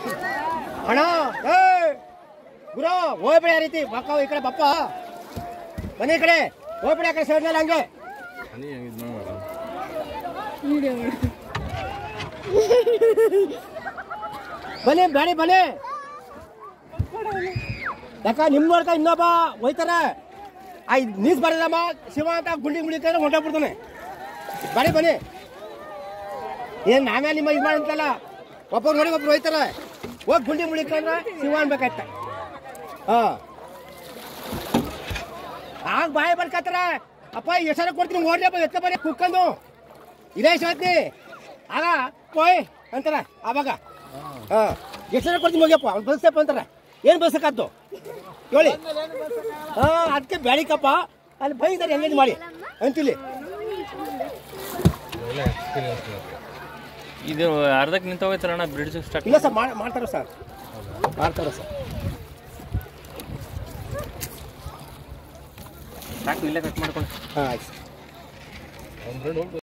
ಅಣ್ಣ ಏ ಗುರು ಹೋಗ್ಬೇಡಿ ಆ ರೀತಿ ಬಕ್ಕ ಈ ಕಡೆ ಬಪ್ಪ ಬನ್ನಿ ಈ ಕಡೆ ಹೋಗ್ಬೇಡಿ ಆ ಕಡೆ ಸೈಡ್ನಲ್ಲಿ ಹಂಗೆ ಬನ್ನಿ ಬೇಡಿ ಬನ್ನಿ ಯಾಕ ನಿಮ್ ನೋಡ್ಕ ಇನ್ನೊಬ್ಬ ಹೋಯ್ತಾರ ಆ ನೀಸ್ ಬರದಮ್ಮ ಶಿವ ಅಂತ ಗುಂಡಿ ಗುಂಡಿ ಕೈ ಹೊಂಟೋಗ್ಬಿಡ್ತಾನೆ ಬನ್ನಿ ಬನ್ನಿ ಏನ್ ನಾವೇ ನಿಮ್ಮ ಇದು ಮಾಡಂತಲ್ಲ ಒಬ್ಬರು ನೋಡಿ ಒಬ್ರು ಹೋಯ್ತಾರ ಹೋಗಿ ಗುಂಡಿ ಮುಳಿಕಂದ್ರ ಶಿವ ಅನ್ಬೇಕಾಯ್ತ ಹಾ ಆಗ ಬಾಯಿ ಬರ್ಕತ್ತಾರ ಅಪ್ಪ ಹೆಸರ ಕೊಡ್ತೀನಿ ಓಡ್ಲಪ್ಪ ಎತ್ತ ಬರೀ ಕುಕ್ಕಂದು ಇದೇ ಶಾಂತಿ ಆಗ ಪೋಯ್ ಅಂತಾರ ಆವಾಗ ಹಾ ಹೆಸರ ಕೊಡ್ತೀನಿ ಹೋಗ್ಯಪ್ಪ ಅವ್ನು ಬಲ್ಸಪ್ಪ ಅಂತಾರ ಏನು ಬಲ್ಸಕ್ಕಾದ್ದು ಹೇಳಿ ಹಾ ಅದಕ್ಕೆ ಬ್ಯಾಡಿಕಪ್ಪ ಅಲ್ಲಿ ಬೈದಾರೆ ಎಂಗೇಜ್ ಮಾಡಿ ಅಂತಿಲಿ ಇದು ಅರ್ಧಕ್ಕೆ ನಿಂತೋಗೈತಲ್ಲ ಬ್ರಿಡ್ಜ್ ಸ್ಟಾರ್ಟ್ ಇಲ್ಲ ಸರ್ ಮಾಡ್ತಾರ ಸರ್ ಮಾಡ್ತಾರ ಸರ್ ಸಾಕು ಇಲ್ಲೇ ಕಟ್ ಮಾಡ್ಕೊಂಡು ಹಾಂ ಆಯ್ತು